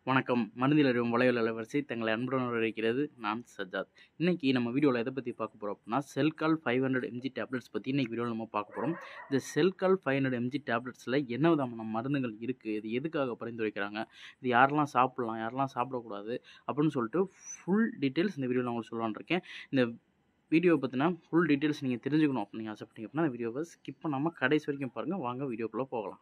வணக்கம் மருந்தில் அறிவும் வலையுள்ள அலைவரிசை தங்களை அன்புடன் வரவேற்கிறது நான் சஜாத் இன்னைக்கு நம்ம வீடியோவில் எதை பற்றி பார்க்க போகிறோம் அப்படின்னா Shelcal five hundred mg tablets பற்றி இன்னைக்கு வீடியோவில் நம்ம பார்க்க போகிறோம் இந்த செல்கால் ஃபைவ் ஹண்ட்ரட் எம்ஜி டேப்லெட்ஸில் என்ன விதமான மருந்துகள் இருக்குது இது எதுக்காக பரிந்துரைக்கிறாங்க இது யாரெல்லாம் சாப்பிட்லாம் யாரெல்லாம் சாப்பிடக்கூடாது அப்படின்னு சொல்லிட்டு ஃபுல் டீட்டெயில்ஸ் இந்த வீடியோவில் உங்களுக்கு சொல்லலான்னு இருக்கேன் இந்த வீடியோவை பற்றின ஃபுல் டீட்டெயில்ஸ் நீங்கள் தெரிஞ்சுக்கணும் அப்படின்னு நீங்கள் ஆசைப்பட்டீங்க அப்படின்னா அந்த வீடியோவை ஸ்கிப் பண்ணாமல் கடைசி வரைக்கும் பாருங்கள் வாங்க வீடியோக்குள்ளே போகலாம்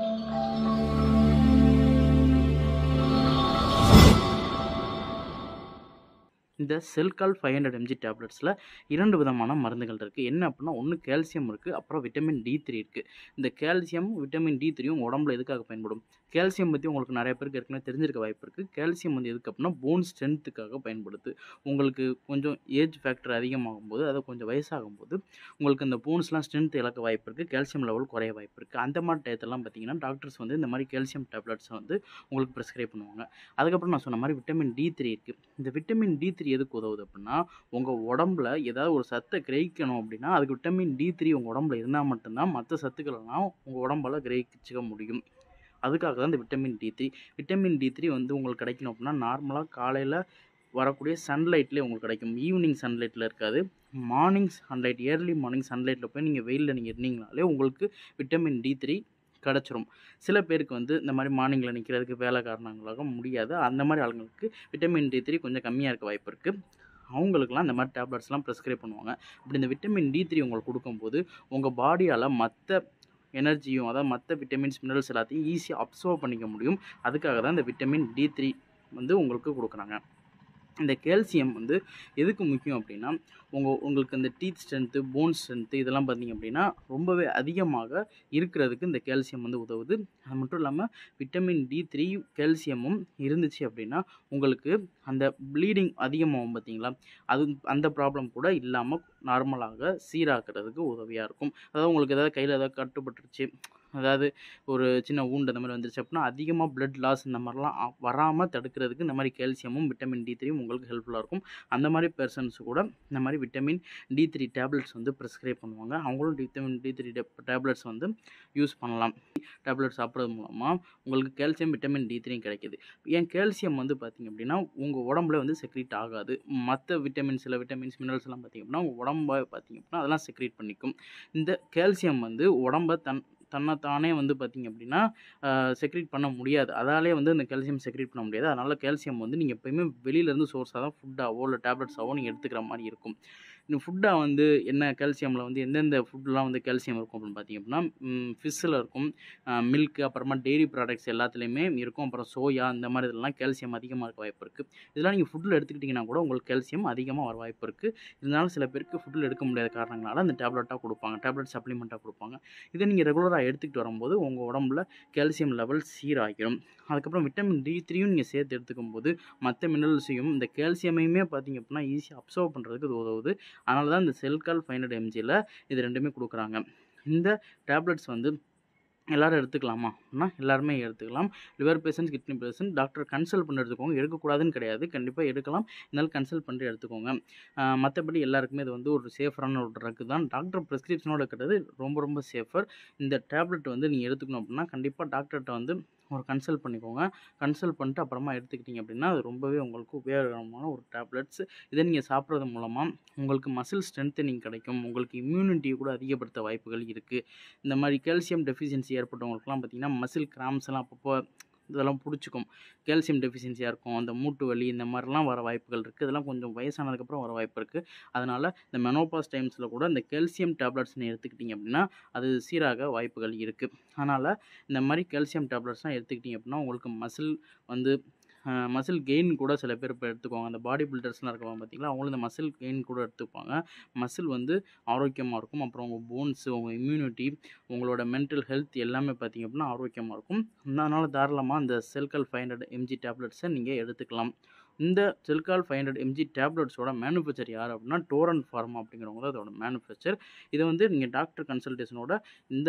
இந்த செல்கால் ஃபைவ் ஹண்ட்ரட் எம்ஜி டேப்லெட்ஸில் இரண்டு விதமான மருந்துகள் இருக்குது என்ன அப்படின்னா ஒன்று கால்சியம் இருக்குது அப்புறம் விட்டமின் டி த்ரீ இருக்குது இந்த கால்சியம் விட்டமின் டி த்ரீயும் உடம்புல எதுக்காக பயன்படும் கால்சியம் பற்றி உங்களுக்கு நிறைய பேருக்கு ஏற்கனவே தெரிஞ்சிருக்க வாய்ப்பு இருக்குது கால்சியம் வந்து எதுக்கு அப்படின்னா போன் ஸ்ட்ரென்த்துக்காக பயன்படுது உங்களுக்கு கொஞ்சம் ஏஜ் ஃபேக்டர் அதிகமாகும் போது அதை கொஞ்சம் வயசாகும் போது உங்களுக்கு இந்த போன்ஸ்லாம் ஸ்ட்ரென்த் இழக்க வாய்ப்பு இருக்குது கால்சியம் லெவல் குறைய வாய்ப்பு இருக்குது அந்த மாதிரி டயத்தெல்லாம் பார்த்தீங்கன்னா டாக்டர்ஸ் வந்து இந்த மாதிரி கால்சியம் டேப்லெட்ஸை வந்து உங்களுக்கு ப்ரிஸ்கிரைப் பண்ணுவாங்க அதுக்கப்புறம் நான் சொன்ன மாதிரி விட்டமின் டி த்ரீ இருக்குது இந்த விட்டமின் டி த்ரீ எதுக்கு உதவுது அப்படின்னா உங்கள் உடம்புல ஏதாவது ஒரு சத்தை கிரகிக்கணும் அப்படின்னா அதுக்கு விட்டமின் டி த்ரீ உங்கள் உடம்புல இருந்தால் மட்டும்தான் மற்ற சத்துக்களெல்லாம் உங்கள் உடம்பால் கிரகிச்சிக்க முடியும் அதுக்காக தான் இந்த vitamin D three vitamin D three வந்து உங்களுக்கு கிடைக்கணும் அப்படின்னா நார்மலாக காலையில் வரக்கூடிய சன்லைட்லேயே உங்களுக்கு கிடைக்கும் ஈவினிங் சன்லைட்டில் இருக்காது மார்னிங் சன்லைட் ஏர்லி மார்னிங் சன்லைட்டில் போய் நீங்கள் வெயிலில் நீங்கள் இருந்தீங்கனாலே உங்களுக்கு விட்டமின் டி த்ரீ கிடச்சிரும் சில பேருக்கு வந்து இந்த மாதிரி மார்னிங்கில் நிற்கிறதுக்கு வேலை காரணங்களாக முடியாது அந்த மாதிரி ஆளுங்களுக்கு விட்டமின் டி த்ரீ கொஞ்சம் கம்மியாக இருக்க வாய்ப்பு இருக்குது அவங்களுக்குலாம் இந்த மாதிரி டேப்லெட்ஸ்லாம் ப்ரிஸ்கிரைப் பண்ணுவாங்க அப்படி இந்த விட்டமின் டி த்ரீ உங்களுக்கு கொடுக்கும்போது உங்கள் பாடியால் மற்ற எனர்ஜியும் அதாவது மற்ற விட்டமின்ஸ் மினரல்ஸ் எல்லாத்தையும் ஈஸியாக அப்சர்வ் பண்ணிக்க முடியும் அதுக்காக தான் இந்த விட்டமின் டி த்ரீ வந்து உங்களுக்கு கொடுக்குறாங்க இந்த கால்சியம் வந்து எதுக்கு முக்கியம் அப்படின்னா உங்கள் உங்களுக்கு இந்த டீத் ஸ்ட்ரென்த்து போன் ஸ்ட்ரென்த்து இதெல்லாம் பார்த்தீங்க அப்படின்னா ரொம்பவே அதிகமாக இருக்கிறதுக்கு இந்த கால்சியம் வந்து உதவுது அது மட்டும் இல்லாமல் விட்டமின் டி த்ரீ கால்சியமும் இருந்துச்சு அப்படின்னா உங்களுக்கு அந்த ப்ளீடிங் அதிகமாகும் பார்த்தீங்களா அது அந்த ப்ராப்ளம் கூட இல்லாமல் நார்மலாக சீராக்கிறதுக்கு உதவியாக இருக்கும் அதாவது உங்களுக்கு ஏதாவது கையில் ஏதாவது கட்டுப்பட்டுருச்சு அதாவது ஒரு சின்ன ஊண்டு அந்த மாதிரி வந்துருச்சு அப்படின்னா அதிகமாக பிளட் லாஸ் இந்த மாதிரிலாம் வராமல் தடுக்கிறதுக்கு இந்த மாதிரி கால்சியமும் விட்டமின் டி த்ரீயும் உங்களுக்கு ஹெல்ப்ஃபுல்லாக இருக்கும் அந்த மாதிரி பர்சன்ஸ் கூட இந்த மாதிரி விட்டமின் டி த்ரீ டேப்லெட்ஸ் வந்து ப்ரிஸ்கிரைப் பண்ணுவாங்க அவங்களும் விட்டமின் டி த்ரீ டேப்லெட்ஸ் வந்து யூஸ் பண்ணலாம் டேப்லெட் சாப்பிட்றது மூலமாக உங்களுக்கு கால்சியம் விட்டமின் டி த்ரீ கிடைக்கிது ஏன் கால்சியம் வந்து பார்த்திங்க அப்படின்னா உங்கள் உடம்புல வந்து செக்ரீட் ஆகாது மற்ற விட்டமின் சில விட்டமின்ஸ் மினரல்ஸ் எல்லாம் பார்த்திங்க அப்படின்னா உங்கள் உடம்பை பார்த்திங்க அப்படின்னா அதெல்லாம் செக்ரீட் பண்ணிக்கும் இந்த கால்சியம் வந்து உடம்பை தன் தன்னைத்தானே வந்து பார்த்திங்க அப்படின்னா செக்ரீட் பண்ண முடியாது அதாலே வந்து அந்த கால்சியம் செக்ரீட் பண்ண முடியாது அதனால் கால்சியம் வந்து நீங்கள் எப்போயுமே வெளியிலேருந்து சோர்ஸாக தான் ஃபுட்டாவோ இல்லை டேப்லெட்ஸாவோ நீங்கள் எடுத்துக்கிற மாதிரி இருக்கும் இந்த ஃபுட்டாக வந்து என்ன கால்சியமில் வந்து எந்தெந்த ஃபுட்லாம் வந்து கால்சியம் இருக்கும் அப்படின்னு பார்த்தீங்க அப்படின்னா ஃபிஷ்ஷில் இருக்கும் மில்க் அப்புறமா டெய்ரி ப்ராடக்ட்ஸ் எல்லாத்துலேயுமே இருக்கும் அப்புறம் சோயா இந்த மாதிரி இதெல்லாம் கால்சியம் அதிகமாக இருக்க வாய்ப்பு இருக்குது இதெல்லாம் நீங்கள் ஃபுட்டில் எடுத்துக்கிட்டிங்கன்னா கூட உங்களுக்கு கால்சியம் அதிகமாக வர வாய்ப்பு இருக்குது இருந்தாலும் சில பேருக்கு ஃபுட்டில் எடுக்க முடியாத காரணங்களால் அந்த டேப்லெட்டாக கொடுப்பாங்க டேப்லெட் சப்ளிமெண்ட்டாக கொடுப்பாங்க இதை நீங்கள் ரெகுலராக எடுத்துக்கிட்டு வரும்போது உங்கள் உடம்புல கால்சியம் லெவல் சீராகிடும் அதுக்கப்புறம் விட்டமின் டி த்ரீயும் நீங்கள் சேர்த்து எடுத்துக்கும் போது மற்ற மினரல்ஸையும் இந்த கால்சியமையுமே பார்த்தீங்க அப்படின்னா ஈஸியாக அப்சர்வ் பண்ணுறதுக்கு இது உதவுது அதனால தான் இந்த செல்கால் ஃபைவ் ஹண்ட்ரட் எம்ஜியில் இது ரெண்டுமே கொடுக்குறாங்க இந்த டேப்லெட்ஸ் வந்து எல்லோரும் எடுத்துக்கலாமா அப்படின்னா எல்லாருமே எடுத்துக்கலாம் liver patient kidney patient doctor consult பண்ணி எடுத்துக்கோங்க எடுக்கக்கூடாதுன்னு கிடையாது கண்டிப்பாக எடுக்கலாம் இருந்தாலும் கன்சல்ட் பண்ணி எடுத்துக்கோங்க மற்றபடி எல்லாருக்குமே இது வந்து ஒரு சேஃபரான ஒரு ட்ரக் தான் டாக்டர் ப்ரிஸ்கிரிப்ஷனோட இருக்கிறது ரொம்ப ரொம்ப சேஃபர் இந்த டேப்லெட் வந்து நீங்கள் எடுத்துக்கணும் அப்படின்னா கண்டிப்பாக டாக்டர்கிட்ட வந்து ஒரு கன்சல்ட் பண்ணிக்கோங்க கன்சல்ட் பண்ணிட்டு அப்புறமா எடுத்துக்கிட்டிங்க அப்படின்னா அது ரொம்பவே உங்களுக்கு உபயோகரமான ஒரு டேப்லெட்ஸ் இதை நீங்கள் சாப்பிட்றது மூலமாக உங்களுக்கு மசில் ஸ்ட்ரென்த்தனிங் கிடைக்கும் உங்களுக்கு இம்யூனிட்டியை கூட அதிகப்படுத்த வாய்ப்புகள் இருக்குது இந்த மாதிரி கால்சியம் டெஃபிஷியன்சி ஏற்பட்டவங்களுக்குலாம் பார்த்திங்கன்னா மசில் கிராம்ஸ் எல்லாம் அப்பப்போ இதெல்லாம் பிடிச்சிக்கும் கால்சியம் டெஃபிஷியன்சியாக இருக்கும் அந்த மூட்டு வலி இந்த மாதிரிலாம் வர வாய்ப்புகள் இருக்குது இதெல்லாம் கொஞ்சம் வயசானதுக்கப்புறம் வர வாய்ப்பு இருக்குது அதனால் இந்த மெனோபாஸ் டைம்ஸில் கூட இந்த கால்சியம் டேப்லெட்ஸ் எடுத்துக்கிட்டிங்க அப்படின்னா அது சீராக வாய்ப்புகள் இருக்குது அதனால் இந்த மாதிரி கால்சியம் டேப்லெட்ஸ்லாம் எடுத்துக்கிட்டிங்க அப்படின்னா உங்களுக்கு மசில் வந்து மசில் கெயின் கூட சில பேர் இப்போ எடுத்துக்குவாங்க அந்த பாடி பில்டர்ஸ்லாம் இருக்காங்க பார்த்தீங்களா அவங்களும் இந்த மசில் கெயின் கூட எடுத்துப்பாங்க மசில் வந்து ஆரோக்கியமாக இருக்கும் அப்புறம் உங்கள் போன்ஸு உங்கள் இம்யூனிட்டி உங்களோட மென்டல் ஹெல்த் எல்லாமே பார்த்திங்க அப்படின்னா ஆரோக்கியமாக இருக்கும் அதனால் தாராளமாக அந்த செல்கல் ஃபைவ் ஹண்ட்ரட் எம்ஜி டேப்லெட்ஸை நீங்கள் எடுத்துக்கலாம் இந்த செல்கால் ஃபைவ் ஹண்ட்ரட் எம்ஜி டேப்லெட்ஸோட மேனுஃபேக்சர் யார் அப்படின்னா டோரன் ஃபார்மா அப்படிங்கிறவங்க தான் அதோட மேனுஃபேக்சர் இதை வந்து நீங்கள் டாக்டர் கன்சல்டேஷனோட இந்த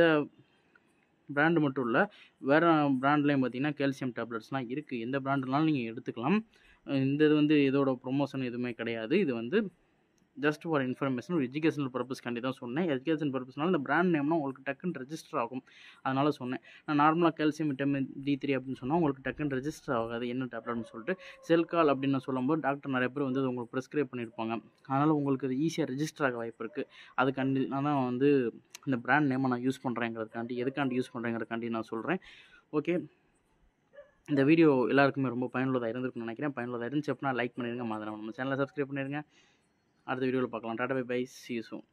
பிராண்டு மட்டும் இல்லை வேறு பிராண்ட்லேயும் பார்த்தீங்கன்னா கால்சியம் டேப்லெட்ஸ்லாம் இருக்குது எந்த பிராண்டுனாலும் நீங்கள் எடுத்துக்கலாம் இந்த இது வந்து இதோட ப்ரொமோஷன் எதுவுமே கிடையாது இது வந்து ஜஸ்ட் ஃபார் இன்ஃபர்மேஷன் ஒரு எஜுகேஷனல் பர்பஸ்க்காண்டி தான் சொன்னேன் எஜுகேஷன் பர்பஸ்னால இந்த பிராண்ட் நேம்னா உங்களுக்கு டக்குன்னு ரெஜிஸ்டர் ஆகும் அதனால் சொன்னேன் நான் நார்மலாக கால்சியம் விட்டமின் டி த்ரீ அப்படின்னு சொன்னால் உங்களுக்கு டக்குன்னு ரெஜிஸ்டர் ஆகாது என்ன டேப்லெட்னு சொல்லிட்டு செல்கால் அப்படின்னு நான் சொல்லும்போது டாக்டர் நிறைய பேர் வந்து அது உங்களுக்கு ப்ரிஸ்கிரைப் பண்ணியிருப்பாங்க அதனால் உங்களுக்கு அது ஈஸியாக ரெஜிஸ்டர் ஆக வாய்ப்பு இருக்குது அதுக்காண்டி நான் தான் வந்து இந்த பிராண்ட் நேமை நான் யூஸ் பண்ணுறேங்கிறதுக்காண்டி எதுக்காண்டி யூஸ் பண்ணுறேங்கிறதுக்காண்டி நான் சொல்கிறேன் ஓகே இந்த வீடியோ எல்லாருக்குமே ரொம்ப பயனுள்ளதாக இருந்திருக்கும்னு நினைக்கிறேன் பயனுள்ளதாக இருந்துச்சு அப்படின்னா லைக் பண்ணிடுங்க மாதிரி நம்ம சேனலை சப்ஸ்கிரைப் பண்ணிடுங்க அடுத்த வீடியோவில் பார்க்கலாம் tata bye bye see you